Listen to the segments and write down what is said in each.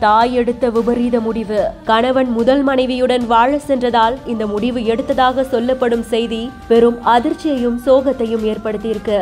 தாய் எடுத்த விபரீத முடிவு கணவன் முதல் மனைவியுடன் வாழ சென்றதால் இந்த முடிவு எடுத்ததாக சொல்லப்படும் செய்தி பெரும் அதிர்ச்சியையும் சோகத்தையும் ஏற்படுத்தியிருக்கு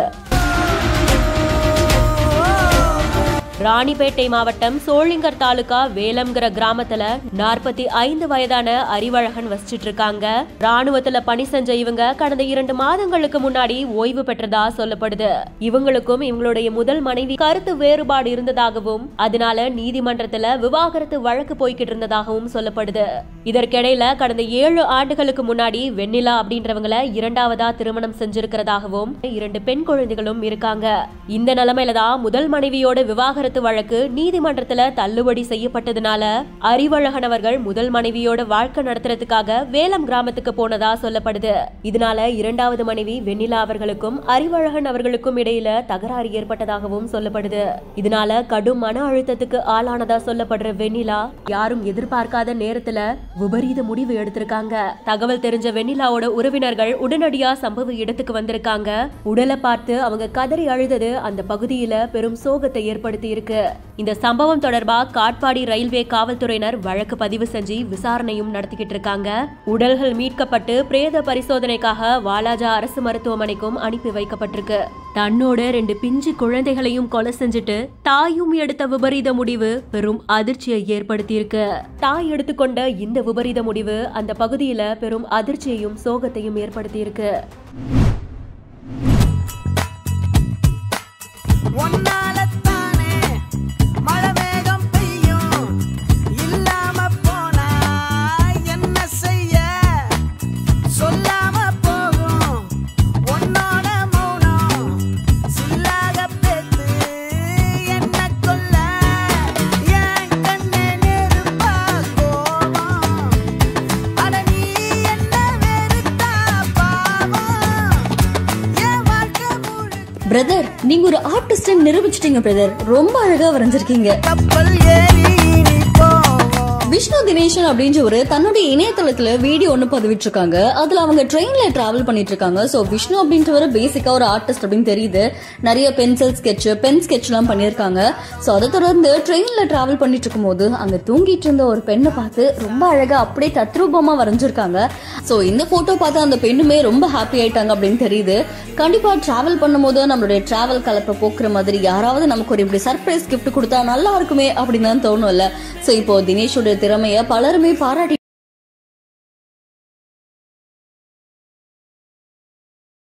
ராணிப்பேட்டை மாவட்டம் சோளிங்கர் தாலுகா வேலம்ங்கிற கிராமத்துல நாற்பத்தி ஐந்து வயதான அறிவழகன் வசிச்சிட்டு இருக்காங்க ராணுவத்துல பணி செஞ்ச இவங்க கடந்த இரண்டு மாதங்களுக்கு முன்னாடி ஓய்வு பெற்றதா சொல்லப்படுது இவங்களுக்கும் இவங்களுடைய முதல் மனைவி கருத்து வேறுபாடு இருந்ததாகவும் அதனால நீதிமன்றத்துல விவாகரத்து வழக்கு போய்கிட்டு இருந்ததாகவும் சொல்லப்படுது இதற்கிடையில கடந்த ஏழு ஆண்டுகளுக்கு முன்னாடி வெண்ணிலா அப்படின்றவங்கள இரண்டாவதா திருமணம் செஞ்சிருக்கிறதாகவும் இரண்டு பெண் குழந்தைகளும் இருக்காங்க இந்த நிலைமையில தான் முதல் மனைவியோட விவாகரத்து வழக்கு நீதிமன்றத்துல தள்ளுபடி செய்யப்பட்டதுனால அறிவழகன் அவர்கள் முதல் மனைவியோட வாழ்க்கை நடத்துறதுக்காக வேலம் கிராமத்துக்கு போனதா சொல்லப்படுது இதனால இரண்டாவது மனைவி வெண்ணிலா அவர்களுக்கும் அறிவழகன் அவர்களுக்கும் இடையில தகராறு ஏற்பட்டதாகவும் சொல்லப்படுது இதனால கடும் மன அழுத்தத்துக்கு ஆளானதா சொல்லப்படுற வெண்ணிலா யாரும் எதிர்பார்க்காத நேரத்துல விபரீத முடிவு எடுத்திருக்காங்க தகவல் தெரிஞ்ச வெண்ணிலாவோட உறவினர்கள் உடனடியா சம்பவ இடத்துக்கு வந்திருக்காங்க உடலை பார்த்து அவங்க கதறி அழுதது அந்த பகுதியில பெரும் சோகத்தை ஏற்படுத்தி இருக்கு இந்த சம்பவம் தொடர்பா காட்பாடி ரயில்வே காவல்துறையினர் வழக்கு பதிவு செஞ்சு விசாரணையும் நடத்திக்கிட்டு இருக்காங்க உடல்கள் மீட்கப்பட்டு பிரேத பரிசோதனைக்காக வாலாஜா அரசு மருத்துவமனைக்கும் அனுப்பி வைக்கப்பட்டிருக்கு தன்னோட ரெண்டு பிஞ்சு குழந்தைகளையும் கொலை செஞ்சுட்டு தாயும் எடுத்த விபரீத முடிவு பெரும் அதிர்ச்சியை ஏற்படுத்தியிருக்கு தாய் எடுத்துக்கொண்ட இந்த விபரீத முடிவு அந்த பகுதியில பெரும் அதிர்ச்சியையும் சோகத்தையும் ஏற்படுத்தியிருக்கு ஒன்னாலத்தானே மழை மேகம் பெய்யும் இல்லாம போனா என்ன செய்ய சொல்லாம போகும் உன்னோட மௌனம் சில்லாக பேத்து என்ன கொல்ல என் கண்ணே நெருப்பா கோவம் அட நீ என்ன வெறுத்தா பாவம் என் வாழ்க்கை முழுக்க பிரதர் நீங்க ஒரு ஆர்டிஸ்ட் நிரூபிச்சிட்டீங்க பிரதர் ரொம்ப அழகா வரைஞ்சிருக்கீங்க கப்பல் ஏறி நீ போவோம் விஷ்ணு தினேஷன் அப்படின்ற ஒரு தன்னுடைய இணையதளத்துல வீடியோ ஒன்று பதிவிட்டிருக்காங்க அதுல அவங்க ட்ரெயின்ல டிராவல் பண்ணிட்டு இருக்காங்க ஸோ விஷ்ணு அப்படின்றவர் பேசிக்கா ஒரு ஆர்டிஸ்ட் அப்படின்னு தெரியுது நிறைய பென்சில் ஸ்கெட்ச் பென் ஸ்கெட்ச் எல்லாம் பண்ணியிருக்காங்க ஸோ அதை தொடர்ந்து ட்ரெயின்ல டிராவல் பண்ணிட்டு இருக்கும்போது அங்க தூங்கிட்டு இருந்த ஒரு பெண்ணை பார்த்து ரொம்ப அழகா அப்படியே தத்ரூபமா வரைஞ்சிருக்காங்க ஸோ இந்த போட்டோ பார்த்து அந்த பெண்ணுமே ரொம்ப ஹாப்பி ஆயிட்டாங்க அப்படின்னு தெரியுது கண்டிப்பா டிராவல் பண்ணும்போது நம்மளுடைய டிராவல் கலப்பை போக்குற மாதிரி யாராவது நமக்கு ஒரு இப்படி சர்ப்ரைஸ் gift கொடுத்தா நல்லா இருக்குமே அப்படின்னு தான் தோணும்ல ஸோ இப்போ தினேஷோட திறமைய பலருமே பாராட்டி